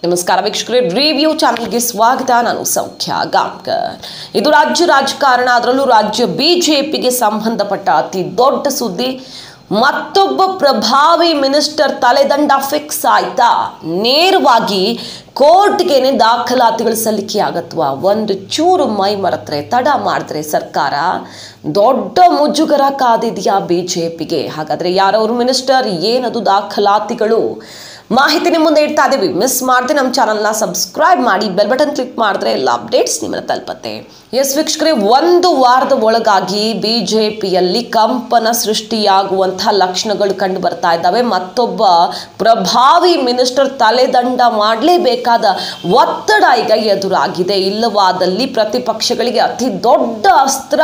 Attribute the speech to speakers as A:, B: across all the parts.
A: ನಮಸ್ಕಾರ ವೀಕ್ಷಕರೇ ರಿವ್ಯೂ ಚಾನಲ್ಗೆ ಸ್ವಾಗತ ನಾನು ಸೌಖ್ಯ ಗಾಂವ್ಕರ್ ಇದು ರಾಜ್ಯ ರಾಜಕಾರಣ ಅದರಲ್ಲೂ ರಾಜ್ಯ ಬಿಜೆಪಿಗೆ ಸಂಬಂಧಪಟ್ಟ ಅತಿ ದೊಡ್ಡ ಸುದ್ದಿ ಮತ್ತೊಬ್ಬ ಪ್ರಭಾವಿ ಮಿನಿಸ್ಟರ್ ತಲೆದಂಡ ಫಿಕ್ಸ್ ಆಯ್ತಾ ನೇರವಾಗಿ ಕೋರ್ಟ್ಗೆನೆ ದಾಖಲಾತಿಗಳು ಸಲ್ಲಿಕೆ ಆಗತ್ವಾ ಒಂದು ಚೂರು ಮೈ ಮರೆತ್ರೆ ತಡ ಮಾಡಿದ್ರೆ ಸರ್ಕಾರ ದೊಡ್ಡ ಮುಜುಗರ ಕಾದಿದೆಯಾ ಬಿಜೆಪಿಗೆ ಹಾಗಾದ್ರೆ ಯಾರವರು ಮಿನಿಸ್ಟರ್ ಏನದು ದಾಖಲಾತಿಗಳು ಮಾಹಿತಿ ನಿಮ್ಮ ಮುಂದೆ ಇಡ್ತಾ ಇದೀವಿ ಮಿಸ್ ಮಾಡದೆ ನಮ್ಮ ಚಾನಲ್ನ ಸಬ್ಸ್ಕ್ರೈಬ್ ಮಾಡಿ ಬೆಲ್ ಬಟನ್ ಕ್ಲಿಕ್ ಮಾಡಿದ್ರೆ ಎಲ್ಲ ಅಪ್ಡೇಟ್ಸ್ ನಿಮ್ಮನ್ನ ತಲುಪತ್ತೆ ಎಸ್ ವೀಕ್ಷಕರೇ ಒಂದು ವಾರದ ಒಳಗಾಗಿ ಬಿಜೆಪಿಯಲ್ಲಿ ಕಂಪನ ಸೃಷ್ಟಿಯಾಗುವಂತಹ ಲಕ್ಷಣಗಳು ಕಂಡು ಬರ್ತಾ ಇದ್ದಾವೆ ಮತ್ತೊಬ್ಬ ಪ್ರಭಾವಿ ಮಿನಿಸ್ಟರ್ ತಲೆದಂಡ ಮಾಡಲೇಬೇಕಾದ ಒತ್ತಡ ಈಗ ಎದುರಾಗಿದೆ ಇಲ್ಲವಾದಲ್ಲಿ ಪ್ರತಿಪಕ್ಷಗಳಿಗೆ ಅತಿ ದೊಡ್ಡ ಅಸ್ತ್ರ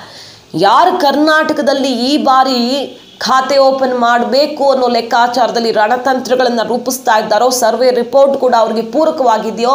A: ಯಾರು ಕರ್ನಾಟಕದಲ್ಲಿ ಈ ಬಾರಿ ಖಾತೆ ಓಪನ್ ಮಾಡಬೇಕು ಅನ್ನೋ ಲೆಕ್ಕಾಚಾರದಲ್ಲಿ ರಣತಂತ್ರಗಳನ್ನು ರೂಪಿಸ್ತಾ ಇದ್ದಾರೋ ಸರ್ವೆ ರಿಪೋರ್ಟ್ ಕೂಡ ಅವ್ರಿಗೆ ಪೂರಕವಾಗಿದೆಯೋ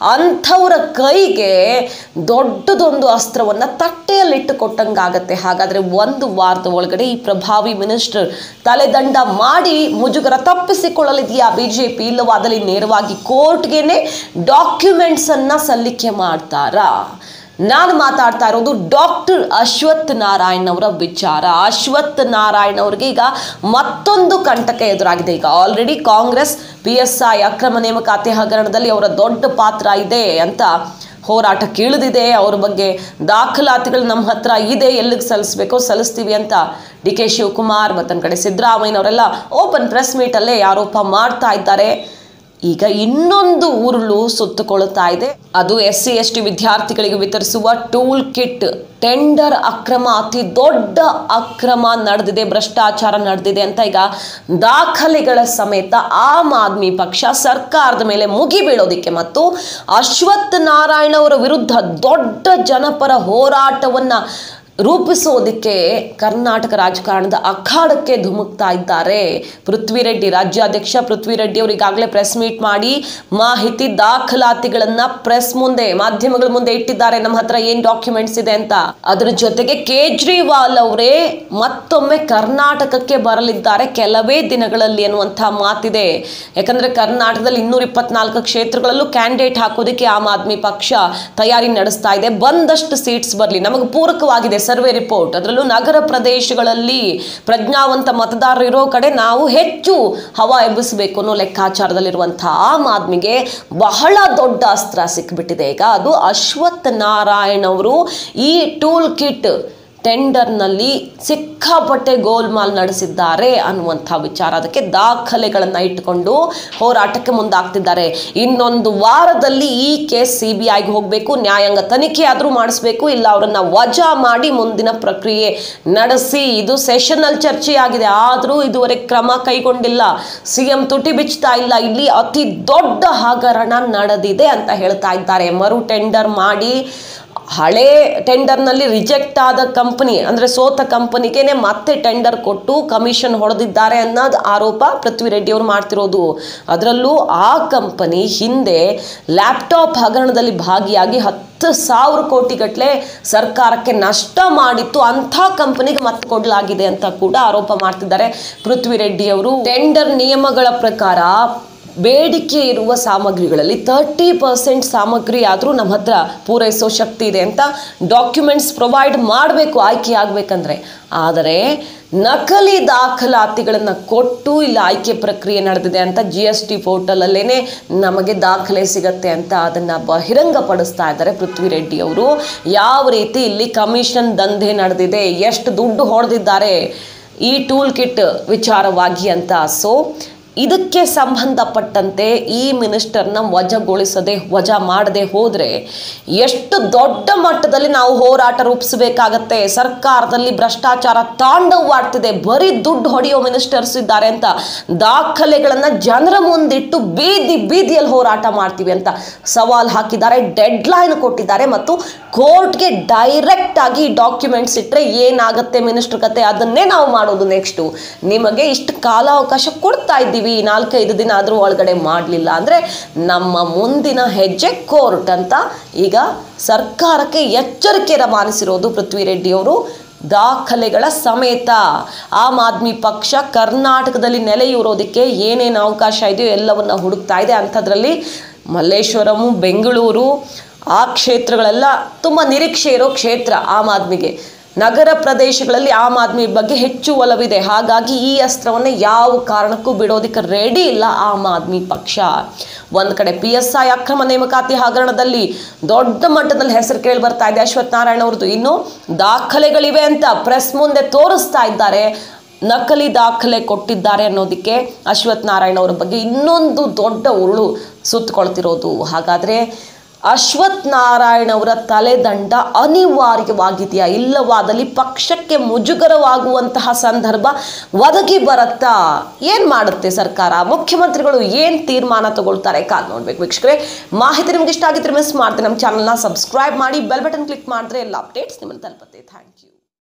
A: ಅಂಥವರ ಕೈಗೆ ದೊಡ್ಡದೊಂದು ಅಸ್ತ್ರವನ್ನು ತಟ್ಟೆಯಲ್ಲಿಟ್ಟು ಕೊಟ್ಟಂಗಾಗತ್ತೆ ಹಾಗಾದರೆ ಒಂದು ವಾರದ ಒಳಗಡೆ ಈ ಪ್ರಭಾವಿ ಮಿನಿಸ್ಟರ್ ತಲೆದಂಡ ಮಾಡಿ ಮುಜುಗರ ತಪ್ಪಿಸಿಕೊಳ್ಳಲಿದೆಯಾ ಬಿ ಜೆ ಪಿ ಇಲ್ಲವಾದಲ್ಲಿ ನೇರವಾಗಿ ಕೋರ್ಟ್ಗೆನೆ ಡಾಕ್ಯುಮೆಂಟ್ಸನ್ನು ಸಲ್ಲಿಕೆ ಮಾಡ್ತಾರಾ ನಾನು ಮಾತಾಡ್ತಾ ಇರೋದು ಡಾಕ್ಟರ್ ಅಶ್ವಥ್ ನಾರಾಯಣ್ ಅವರ ವಿಚಾರ ಅಶ್ವಥ್ ನಾರಾಯಣ್ ಅವರಿಗೆ ಈಗ ಮತ್ತೊಂದು ಕಂಟಕ ಎದುರಾಗಿದೆ ಈಗ already Congress P S I ಅಕ್ರಮ ನೇಮಕಾತಿ ಹಗರಣದಲ್ಲಿ ಅವರ ದೊಡ್ಡ ಪಾತ್ರ ಇದೆ ಅಂತ ಹೋರಾಟ ಕೀಳಿದಿದೆ ಅವ್ರ ಬಗ್ಗೆ ದಾಖಲಾತಿಗಳು ನಮ್ಮ ಹತ್ರ ಇದೆ ಎಲ್ಲಿಗೆ ಸಲ್ಲಿಸ್ಬೇಕೋ ಸಲ್ಲಿಸ್ತೀವಿ ಅಂತ ಡಿ ಕೆ ಶಿವಕುಮಾರ್ ಮತ್ತೊಂದು ಕಡೆ ಸಿದ್ದರಾಮಯ್ಯನವರೆಲ್ಲ ಓಪನ್ ಪ್ರೆಸ್ ಮೀಟಲ್ಲೇ ಆರೋಪ ಮಾಡ್ತಾ ಇದ್ದಾರೆ ಈಗ ಇನ್ನೊಂದು ಉರುಳು ಸುತ್ತುಕೊಳ್ಳುತ್ತಾ ಇದೆ ಅದು ಎಸ್ ಸಿ ಎಸ್ ಟಿ ವಿದ್ಯಾರ್ಥಿಗಳಿಗೆ ವಿತರಿಸುವ ಟೂಲ್ ಕಿಟ್ ಟೆಂಡರ್ ಅಕ್ರಮ ಅತಿ ದೊಡ್ಡ ಅಕ್ರಮ ನಡೆದಿದೆ ಭ್ರಷ್ಟಾಚಾರ ನಡೆದಿದೆ ಅಂತ ಈಗ ದಾಖಲೆಗಳ ಸಮೇತ ಆಮ್ ಆದ್ಮಿ ಪಕ್ಷ ಸರ್ಕಾರದ ಮೇಲೆ ಮುಗಿ ಬೀಳೋದಿಕ್ಕೆ ಮತ್ತು ಅಶ್ವಥ್ ನಾರಾಯಣ ಅವರ ವಿರುದ್ಧ ದೊಡ್ಡ ಜನಪರ ಹೋರಾಟವನ್ನ ರೂಪಿಸೋದಕ್ಕೆ ಕರ್ನಾಟಕ ರಾಜಕಾರಣದ ಅಖಾಡಕ್ಕೆ ಧುಮುಕ್ತಾ ಇದ್ದಾರೆ ಪೃಥ್ವಿರೆಡ್ಡಿ ರಾಜ್ಯಾಧ್ಯಕ್ಷ ಪೃಥ್ವಿರೆಡ್ಡಿ ಅವರು ಈಗಾಗಲೇ ಪ್ರೆಸ್ ಮೀಟ್ ಮಾಡಿ ಮಾಹಿತಿ ದಾಖಲಾತಿಗಳನ್ನ ಪ್ರೆಸ್ ಮುಂದೆ ಮಾಧ್ಯಮಗಳ ಮುಂದೆ ಇಟ್ಟಿದ್ದಾರೆ ನಮ್ಮ ಹತ್ರ ಏನ್ ಡಾಕ್ಯುಮೆಂಟ್ಸ್ ಇದೆ ಅಂತ ಅದ್ರ ಜೊತೆಗೆ ಕೇಜ್ರಿವಾಲ್ ಅವರೇ ಮತ್ತೊಮ್ಮೆ ಕರ್ನಾಟಕಕ್ಕೆ ಬರಲಿದ್ದಾರೆ ಕೆಲವೇ ದಿನಗಳಲ್ಲಿ ಅನ್ನುವಂತಹ ಮಾತಿದೆ ಯಾಕಂದ್ರೆ ಕರ್ನಾಟಕದಲ್ಲಿ ಇನ್ನೂರ ಇಪ್ಪತ್ನಾಲ್ಕು ಕ್ಷೇತ್ರಗಳಲ್ಲೂ ಕ್ಯಾಂಡಿಡೇಟ್ ಹಾಕೋದಕ್ಕೆ ಆಮ್ ಆದ್ಮಿ ಪಕ್ಷ ತಯಾರಿ ನಡೆಸ್ತಾ ಇದೆ ಬಂದಷ್ಟು ಸೀಟ್ಸ್ ಬರಲಿ ನಮಗೆ ಪೂರಕವಾಗಿದೆ ಸರ್ವೆ ರಿಪೋರ್ಟ್ ಅದರಲ್ಲೂ ನಗರ ಪ್ರದೇಶಗಳಲ್ಲಿ ಪ್ರಜ್ಞಾವಂತ ಮತದಾರರು ಇರೋ ಕಡೆ ನಾವು ಹೆಚ್ಚು ಹವಾ ಎಬ್ಬಿಸಬೇಕು ಅನ್ನೋ ಲೆಕ್ಕಾಚಾರದಲ್ಲಿರುವಂತಹ ಆಮ್ ಆದ್ಮಿಗೆ ಬಹಳ ದೊಡ್ಡ ಅಸ್ತ್ರ ಸಿಕ್ಬಿಟ್ಟಿದೆ ಈಗ ಅದು ಅಶ್ವಥ್ ನಾರಾಯಣ್ ಅವರು ಈ ಟೂಲ್ ಕಿಟ್ ಟೆಂಡರ್ನಲ್ಲಿ ಸಿಕ್ಕಾಪಟ್ಟೆ ಗೋಲ್ಮಾಲ್ ನಡೆಸಿದ್ದಾರೆ ಅನ್ನುವಂಥ ವಿಚಾರ ಅದಕ್ಕೆ ದಾಖಲೆಗಳನ್ನು ಇಟ್ಟುಕೊಂಡು ಹೋರಾಟಕ್ಕೆ ಮುಂದಾಗ್ತಿದ್ದಾರೆ ಇನ್ನೊಂದು ವಾರದಲ್ಲಿ ಈ ಕೇಸ್ ಸಿ ಬಿ ಐಗೆ ಹೋಗಬೇಕು ನ್ಯಾಯಾಂಗ ತನಿಖೆ ಆದರೂ ಮಾಡಿಸ್ಬೇಕು ಇಲ್ಲ ಅವರನ್ನ ವಜಾ ಮಾಡಿ ಮುಂದಿನ ಪ್ರಕ್ರಿಯೆ ನಡೆಸಿ ಇದು ಸೆಷನಲ್ಲಿ ಚರ್ಚೆಯಾಗಿದೆ ಆದರೂ ಇದುವರೆಗೆ ಕ್ರಮ ಕೈಗೊಂಡಿಲ್ಲ ಸಿ ಎಂ ತುಟಿ ಬಿಚ್ತಾ ಇಲ್ಲ ಇಲ್ಲಿ ಅತಿ ದೊಡ್ಡ ಹಗರಣ ನಡೆದಿದೆ ಅಂತ ಹೇಳ್ತಾ ಇದ್ದಾರೆ ಮರು ಟೆಂಡರ್ ಮಾಡಿ ಹಳೆ ಟೆಂಡರ್ನಲ್ಲಿ ರಿಜೆಕ್ಟ್ ಆದ ಕಂಪನಿ ಅಂದರೆ ಸೋತ ಕಂಪನಿಗೇನೆ ಮತ್ತೆ ಟೆಂಡರ್ ಕೊಟ್ಟು ಕಮಿಷನ್ ಹೊಡೆದಿದ್ದಾರೆ ಅನ್ನೋದು ಆರೋಪ ಪೃಥ್ವಿರೆಡ್ಡಿ ಅವರು ಮಾಡ್ತಿರೋದು ಅದರಲ್ಲೂ ಆ ಕಂಪನಿ ಹಿಂದೆ ಲ್ಯಾಪ್ಟಾಪ್ ಹಗರಣದಲ್ಲಿ ಭಾಗಿಯಾಗಿ ಹತ್ತು ಸಾವಿರ ಕೋಟಿಗಟ್ಟಲೆ ಸರ್ಕಾರಕ್ಕೆ ನಷ್ಟ ಮಾಡಿತ್ತು ಅಂಥ ಕಂಪನಿಗೆ ಮತ್ತೆ ಕೊಡಲಾಗಿದೆ ಅಂತ ಕೂಡ ಆರೋಪ ಮಾಡ್ತಿದ್ದಾರೆ ಪೃಥ್ವಿರೆಡ್ಡಿ ಅವರು ಟೆಂಡರ್ ನಿಯಮಗಳ ಪ್ರಕಾರ ಬೇಡಿಕೆ ಇರುವ ಸಾಮಗ್ರಿಗಳಲ್ಲಿ ತರ್ಟಿ ಪರ್ಸೆಂಟ್ ಸಾಮಗ್ರಿ ಆದರೂ ನಮ್ಮ ಹತ್ರ ಪೂರೈಸೋ ಶಕ್ತಿ ಇದೆ ಅಂತ ಡಾಕ್ಯುಮೆಂಟ್ಸ್ ಪ್ರೊವೈಡ್ ಮಾಡಬೇಕು ಆಯ್ಕೆ ಆಗಬೇಕಂದ್ರೆ ಆದರೆ ನಕಲಿ ದಾಖಲಾತಿಗಳನ್ನು ಕೊಟ್ಟು ಇಲ್ಲಿ ಆಯ್ಕೆ ಪ್ರಕ್ರಿಯೆ ನಡೆದಿದೆ ಅಂತ ಜಿ ಎಸ್ ಟಿ ಪೋರ್ಟಲಲ್ಲೇ ನಮಗೆ ದಾಖಲೆ ಸಿಗತ್ತೆ ಅಂತ ಅದನ್ನು ಬಹಿರಂಗಪಡಿಸ್ತಾ ಇದ್ದಾರೆ ಪೃಥ್ವಿರೆಡ್ಡಿ ಅವರು ಯಾವ ರೀತಿ ಇಲ್ಲಿ ಕಮಿಷನ್ ದಂಧೆ ನಡೆದಿದೆ ಎಷ್ಟು ದುಡ್ಡು ಹೊಡೆದಿದ್ದಾರೆ ಈ ಟೂಲ್ ಕಿಟ್ ವಿಚಾರವಾಗಿ ಅಂತ ಸೊ ಇದಕ್ಕೆ ಸಂಬಂಧಪಟ್ಟಂತೆ ಈ ಮಿನಿಸ್ಟರ್ನ ವಜಾಗೊಳಿಸದೆ ವಜಾ ಮಾಡದೆ ಹೋದರೆ ಎಷ್ಟು ದೊಡ್ಡ ಮಟ್ಟದಲ್ಲಿ ನಾವು ಹೋರಾಟ ರೂಪಿಸಬೇಕಾಗತ್ತೆ ಸರ್ಕಾರದಲ್ಲಿ ಭ್ರಷ್ಟಾಚಾರ ತಾಂಡವವಾಡ್ತಿದೆ ಬರೀ ದುಡ್ಡು ಹೊಡೆಯೋ ಮಿನಿಸ್ಟರ್ಸ್ ಇದ್ದಾರೆ ಅಂತ ದಾಖಲೆಗಳನ್ನು ಜನರ ಮುಂದಿಟ್ಟು ಬೀದಿ ಬೀದಿಯಲ್ಲಿ ಹೋರಾಟ ಮಾಡ್ತೀವಿ ಅಂತ ಸವಾಲ್ ಹಾಕಿದ್ದಾರೆ ಡೆಡ್ ಲೈನ್ ಕೊಟ್ಟಿದ್ದಾರೆ ಮತ್ತು ಕೋರ್ಟ್ಗೆ ಡೈರೆಕ್ಟ್ ಆಗಿ ಡಾಕ್ಯುಮೆಂಟ್ಸ್ ಇಟ್ಟರೆ ಏನಾಗುತ್ತೆ ಮಿನಿಸ್ಟರ್ ಕತೆ ಅದನ್ನೇ ನಾವು ಮಾಡೋದು ನೆಕ್ಸ್ಟು ನಿಮಗೆ ಇಷ್ಟು ಕಾಲಾವಕಾಶ ಕೊಡ್ತಾ ಇದ್ದೀವಿ ನಾಲ್ಕೈದು ದಿನ ಆದರೂ ಒಳಗಡೆ ಮಾಡಲಿಲ್ಲ ಅಂದರೆ ನಮ್ಮ ಮುಂದಿನ ಹೆಜ್ಜೆ ಕೋರ್ಟ್ ಅಂತ ಈಗ ಸರ್ಕಾರಕ್ಕೆ ಎಚ್ಚರಿಕೆ ರವಾನಿಸಿರೋದು ಪೃಥ್ವಿರೆಡ್ಡಿ ಅವರು ದಾಖಲೆಗಳ ಸಮೇತ ಆಮ್ ಆದ್ಮಿ ಪಕ್ಷ ಕರ್ನಾಟಕದಲ್ಲಿ ನೆಲೆಯೂರೋದಕ್ಕೆ ಏನೇನು ಅವಕಾಶ ಇದೆಯೋ ಎಲ್ಲವನ್ನ ಹುಡುಕ್ತಾ ಇದೆ ಅಂಥದ್ರಲ್ಲಿ ಮಲ್ಲೇಶ್ವರಮು ಬೆಂಗಳೂರು ಆ ಕ್ಷೇತ್ರಗಳೆಲ್ಲ ತುಂಬ ನಿರೀಕ್ಷೆ ಇರೋ ಕ್ಷೇತ್ರ ಆಮ್ ಆದ್ಮಿಗೆ ನಗರ ಪ್ರದೇಶಗಳಲ್ಲಿ ಆಮ್ ಆದ್ಮಿ ಬಗ್ಗೆ ಹೆಚ್ಚು ಒಲವಿದೆ ಹಾಗಾಗಿ ಈ ಅಸ್ತ್ರವನ್ನು ಯಾವ ಕಾರಣಕ್ಕೂ ಬಿಡೋದಕ್ಕೆ ರೆಡಿ ಇಲ್ಲ ಆಮ್ ಆದ್ಮಿ ಪಕ್ಷ ಒಂದು ಕಡೆ ಪಿ ಎಸ್ ಐ ಅಕ್ರಮ ನೇಮಕಾತಿ ಹಗರಣದಲ್ಲಿ ದೊಡ್ಡ ಮಟ್ಟದಲ್ಲಿ ಹೆಸರು ಕೇಳಿ ಬರ್ತಾ ಇದೆ ಅಶ್ವಥ್ ನಾರಾಯಣ ಅವ್ರದ್ದು ಇನ್ನು ದಾಖಲೆಗಳಿವೆ ಅಂತ ಪ್ರೆಸ್ ಮುಂದೆ ತೋರಿಸ್ತಾ ಇದ್ದಾರೆ ನಕಲಿ ದಾಖಲೆ ಕೊಟ್ಟಿದ್ದಾರೆ ಅನ್ನೋದಕ್ಕೆ ಅಶ್ವಥ್ ನಾರಾಯಣ ಅವರ ಬಗ್ಗೆ ಇನ್ನೊಂದು ದೊಡ್ಡ ಉರುಳು ಸುತ್ತಕೊಳ್ತಿರೋದು ಹಾಗಾದರೆ ಅಶ್ವಥ್ ನಾರಾಯಣ ಅವರ ತಲೆದಂಡ ಅನಿವಾರ್ಯವಾಗಿದೆಯಾ ಇಲ್ಲವಾದಲ್ಲಿ ಪಕ್ಷಕ್ಕೆ ಮುಜುಗರವಾಗುವಂತಹ ಸಂದರ್ಭ ಒದಗಿ ಬರುತ್ತಾ ಏನು ಮಾಡುತ್ತೆ ಸರ್ಕಾರ ಮುಖ್ಯಮಂತ್ರಿಗಳು ಏನು ತೀರ್ಮಾನ ತಗೊಳ್ತಾರೆ ಕಾದ್ ನೋಡ್ಬೇಕು ವೀಕ್ಷಕರೇ ಮಾಹಿತಿ ನಿಮ್ಗೆ ಇಷ್ಟ ಆಗಿದ್ರೆ ಮಿಸ್ ಮಾಡ್ತೀನಿ ನಮ್ಮ ಚಾನಲ್ನ ಸಬ್ಸ್ಕ್ರೈಬ್ ಮಾಡಿ ಬೆಲ್ ಬಟನ್ ಕ್ಲಿಕ್ ಮಾಡಿದ್ರೆ ಎಲ್ಲ ಅಪ್ಡೇಟ್ಸ್ ನಿಮ್ಮನ್ನು ತಲುಪುತ್ತೆ ಥ್ಯಾಂಕ್ ಯು